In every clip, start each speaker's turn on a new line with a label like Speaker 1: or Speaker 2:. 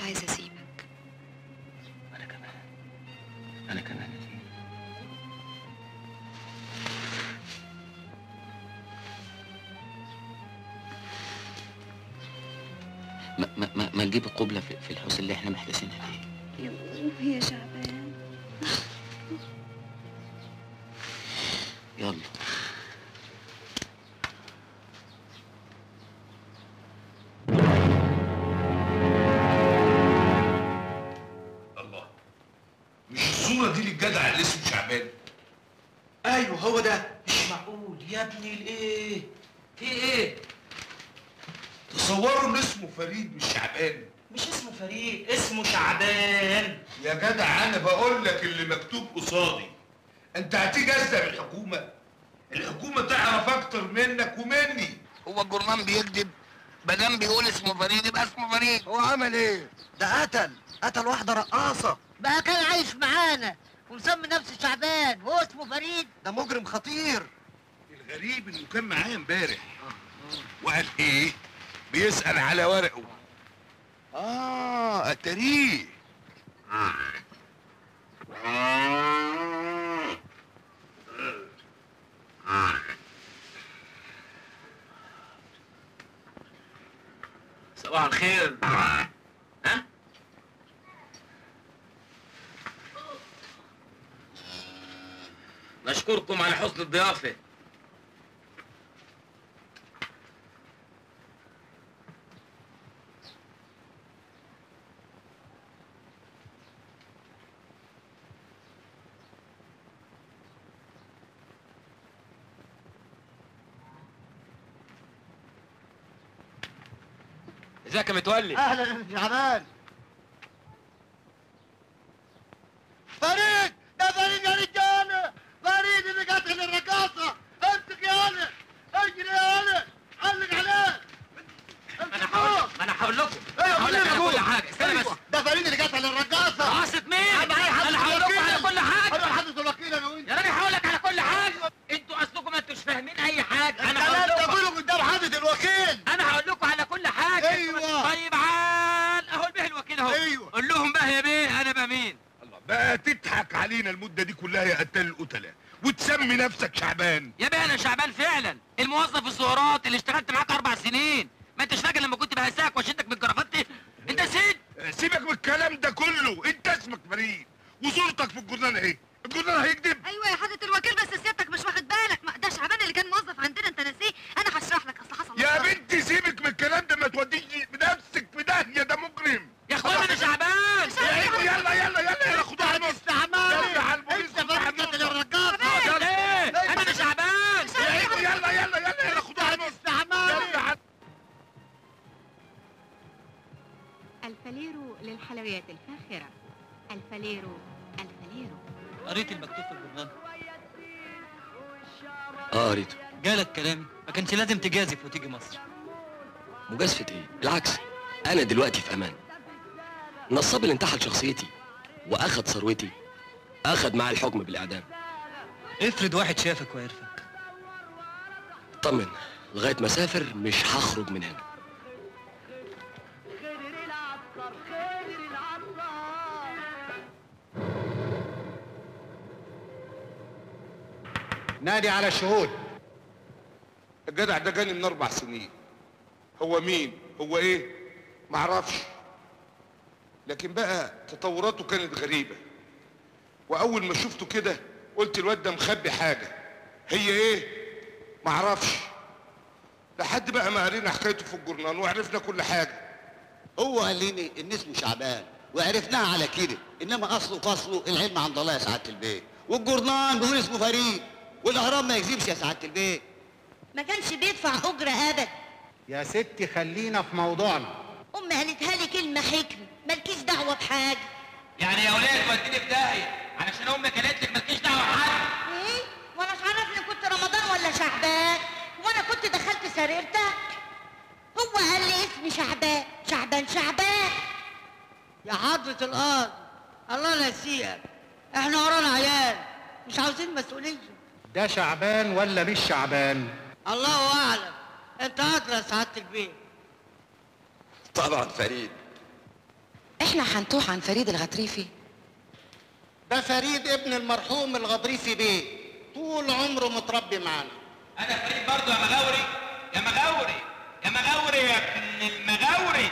Speaker 1: عايزة اسيبك
Speaker 2: انا كمان انا كمان يا زينة ما ما ما, ما نجيب القبلة في, في الحوس اللي احنا محتاسينها فيه
Speaker 1: يوه يا شعبان
Speaker 2: يلا
Speaker 3: الله مش الصورة دي للجدع اللي اسمه شعبان
Speaker 4: ايوه هو ده مش معقول يا ابني الايه في ايه
Speaker 3: تصوروا ان اسمه فريد مش شعبان
Speaker 4: مش اسمه فريد اسمه شعبان
Speaker 3: يا جدع انا بقول لك اللي مكتوب قصادي انت هتيجي اسال الحكومه الحكومه تعرف اكتر منك ومني
Speaker 5: هو الجرنان بيكذب مادام بيقول اسمه فريد يبقى اسمه فريد
Speaker 6: هو عمل ايه؟ ده قتل قتل واحدة رقاصة
Speaker 7: بقى كان عايش معانا ومسمي نفسه شعبان هو اسمه فريد
Speaker 6: ده مجرم خطير
Speaker 3: الغريب انه كان معايا امبارح وقال ايه بيسال على ورقه اه اتاريه
Speaker 2: صباح الخير ها نشكركم على حسن الضيافة ازيك يا متولي
Speaker 6: اهلا يا شعبان فريد ده فريد يا رجاله فريد اللي قتل الرقاصة امسك يا انا اجري يا انا علق عليه
Speaker 2: انا هقول ما انا هقول لكم
Speaker 6: ايوه
Speaker 2: هقول لك على
Speaker 6: قول.
Speaker 2: كل حاجة استنى بس
Speaker 6: أيوة، ده فريد اللي قتل الرقاصة
Speaker 2: رقاصة مين؟
Speaker 6: أنا معايا حد
Speaker 2: انا هقول لكم على كل حاجة
Speaker 6: انا حدث الوكيل انا وانت
Speaker 2: يا راجل هقول لك على كل حاجة انتوا اصلكم ما انتوش فاهمين اي حاجة انا
Speaker 6: الكلام
Speaker 2: هقول
Speaker 6: ده
Speaker 2: لكم
Speaker 6: كله قدام حدث الوكيل
Speaker 2: انا هقول لكم على كل حاجة
Speaker 6: أيوة.
Speaker 2: طيب عال اهو البيه الوكيل اهو
Speaker 6: ايوه
Speaker 2: قول لهم بقى يا بيه انا بقى مين
Speaker 3: الله بقى تضحك علينا المده دي كلها يا قتال القتله وتسمي نفسك شعبان
Speaker 2: يا بيه انا شعبان فعلا الموظف الزهرات اللي اشتغلت معاك اربع سنين ما انتش فاكر لما كنت بهزاك واشدك بالجرافات انت نسيت
Speaker 3: سيبك من الكلام ده كله انت اسمك فريد وصورتك في الجرنان اهي الجرنان هيكذب
Speaker 1: ايوه يا حضرة الوكيل بس سيادتك مش واخد بالك ما ده شعبان اللي كان موظف عندنا انت ناسيه انا هشرح لك اصل حصل
Speaker 3: يا
Speaker 1: مصيبة.
Speaker 3: بنتي سيبك من الكلام ده ما توديش بنفسك في داهيه ده مجرم
Speaker 2: يا اخوان انا شعبان
Speaker 3: يلا يلا يلا يلا يلا خدوها على البوليس يلا على البوليس
Speaker 6: انت فريد قتل الرقاصة
Speaker 2: ايه انا مش شعبان
Speaker 3: يلا يلا يلا يلا يلا خدوها على البوليس يلا على
Speaker 8: الفاليرو للحلويات الفاخرة الفاليرو الفاليرو
Speaker 4: قريت المكتوب في الجرنان
Speaker 9: اه قريته
Speaker 4: جالك كلامي ما كانش لازم تجازف وتيجي مصر
Speaker 9: مجازفة ايه؟ بالعكس انا دلوقتي في امان النصاب اللي انتحل شخصيتي واخد ثروتي اخد معاه الحكم بالاعدام
Speaker 4: افرض واحد شافك وعرفك
Speaker 9: طمن لغايه ما اسافر مش هخرج من هنا
Speaker 6: نادي على الشهود
Speaker 3: الجدع ده جاني من اربع سنين هو مين هو ايه معرفش لكن بقى تطوراته كانت غريبة واول ما شفته كده قلت الواد ده مخبي حاجة هي ايه معرفش لحد بقى ما قرينا حكايته في الجورنال وعرفنا كل حاجة
Speaker 6: هو قال لي ان اسمه شعبان وعرفناها على كده انما اصله فصله العلم عند الله يا سعاده البيت والجرنان بيقول اسمه فريد والاهرام ما يكذبش يا سعاده البيت
Speaker 7: ما كانش بيدفع اجره ابدا
Speaker 6: يا ستي خلينا في موضوعنا
Speaker 7: امي قالتها لي كلمه حكمه مالكيش دعوه بحاجه
Speaker 2: يعني يا ولاد وديني في داهيه علشان امك قالت لك مالكيش دعوه بحد
Speaker 7: ايه وانا مش عارفني كنت رمضان ولا شعبان وانا كنت دخلت سريرتك هو قال لي اسمي شعبان شعبان شعبان
Speaker 10: يا حضرة الأرض الله لا يسيئك احنا ورانا عيال مش عاوزين مسؤولية
Speaker 6: ده شعبان ولا مش شعبان
Speaker 10: الله أعلم انت أدرى يا سعادة البيت
Speaker 9: طبعا فريد
Speaker 11: احنا هنتوه عن فريد الغطريفي
Speaker 6: ده فريد ابن المرحوم الغضريفي بيه طول عمره متربي معانا
Speaker 2: انا فريد برضه يا مغاوري يا مغاوري يا مغاوري يا ابن المغاوري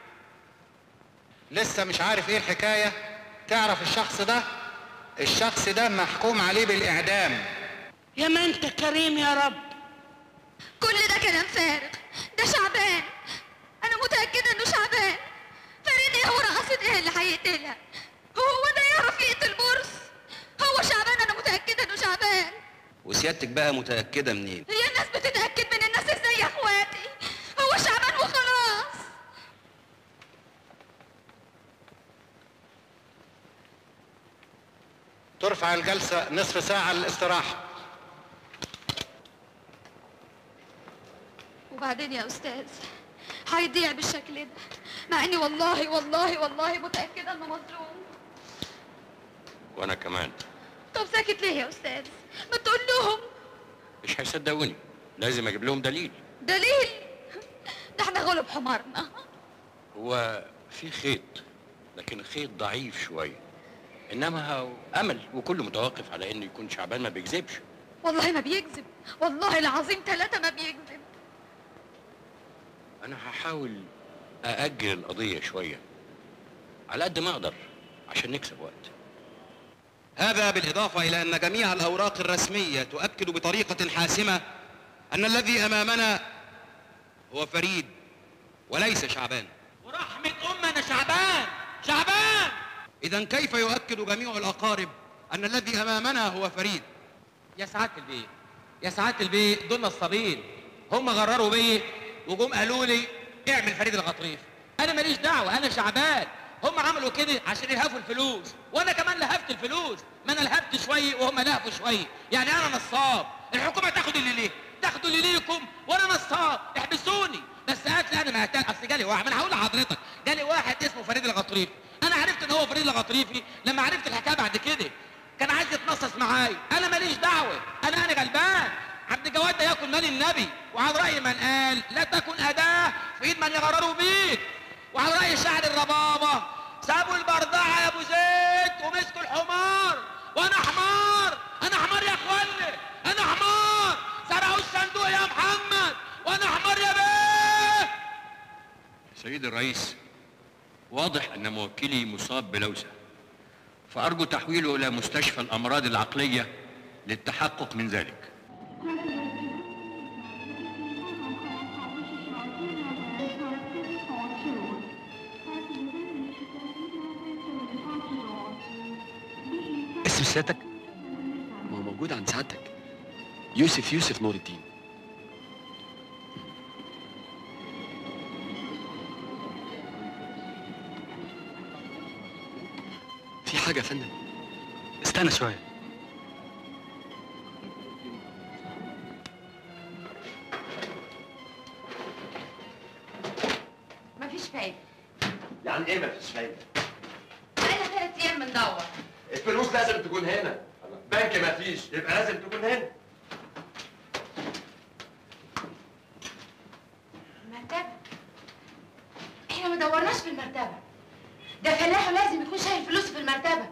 Speaker 12: لسه مش عارف ايه الحكاية تعرف الشخص ده الشخص ده محكوم عليه بالإعدام
Speaker 10: يا ما انت كريم يا رب
Speaker 1: كل ده كلام فارغ ده شعبان انا متاكده انه شعبان فريد ايه هو رقصة ايه اللي هيقتلها هو ده يعرف يقتل بورس هو شعبان انا متاكده انه شعبان
Speaker 13: وسيادتك بقى متأكدة منين؟
Speaker 1: هي الناس بتتاكد من الناس ازاي يا اخواتي هو شعبان وخلاص
Speaker 12: ترفع الجلسة نصف ساعة للاستراحة
Speaker 1: وبعدين يا استاذ هيضيع بالشكل ده مع اني والله والله والله متاكده انه مظلوم
Speaker 14: وانا كمان
Speaker 1: طب ساكت ليه يا استاذ ما تقول لهم
Speaker 14: مش هيصدقوني لازم اجيب لهم دليل
Speaker 1: دليل ده احنا غلب حمارنا
Speaker 14: هو في خيط لكن خيط ضعيف شويه انما هو امل وكله متوقف على انه يكون شعبان ما بيكذبش
Speaker 1: والله ما بيكذب والله العظيم ثلاثة ما بيكذب
Speaker 14: انا هحاول ااجل القضيه شويه على قد ما اقدر عشان نكسب وقت
Speaker 15: هذا بالإضافة إلى أن جميع الأوراق الرسمية تؤكد بطريقة حاسمة أن الذي أمامنا هو فريد وليس شعبان
Speaker 2: ورحمة أمنا شعبان شعبان
Speaker 15: إذا كيف يؤكد جميع الأقارب أن الذي أمامنا هو فريد
Speaker 4: يا سعادة البيه يا سعادة البيه دول نصابين هم غرروا بيا وجم قالوا لي اعمل فريد الغطريف انا ماليش دعوه انا شعبان هم عملوا كده عشان يلهفوا الفلوس وانا كمان لهفت الفلوس ما انا لهفت شويه وهم لهفوا شويه يعني انا نصاب الحكومه تاخد اللي ليه تاخدوا اللي ليكم وانا نصاب احبسوني بس هات لي انا ما هتان اصل جالي واحد ما انا هقول لحضرتك جالي واحد اسمه فريد الغطريفي انا عرفت ان هو فريد الغطريفي لما عرفت الحكايه بعد كده كان عايز يتنصص معايا انا ماليش دعوه انا انا غلبان عبد الجواد ده ياكل مال النبي وعلى راي من قال لا تكن اداه في ايد من يغرروا بيك وعلى راي شاعر الربابه سابوا البردعه يا ابو زيد ومسكوا الحمار وانا حمار انا حمار يا اخواني انا حمار سرقوا الصندوق يا محمد وانا حمار يا بيه
Speaker 14: سيد الرئيس واضح ان موكلي مصاب بلوسه فارجو تحويله الى مستشفى الامراض العقليه للتحقق من ذلك
Speaker 9: اسم سيادتك؟ ما هو موجود عند سعادتك يوسف يوسف نور الدين في حاجة يا فندم استنى شوية
Speaker 11: مفيش فايدة
Speaker 16: يعني ايه مفيش فايده؟
Speaker 11: بقالنا ثلاث أيام بندور
Speaker 16: الفلوس لازم تكون هنا بنك مفيش يبقى لازم تكون هنا
Speaker 11: المرتبة احنا ما دورناش في المرتبة ده فلاح لازم يكون شايل فلوسه في المرتبة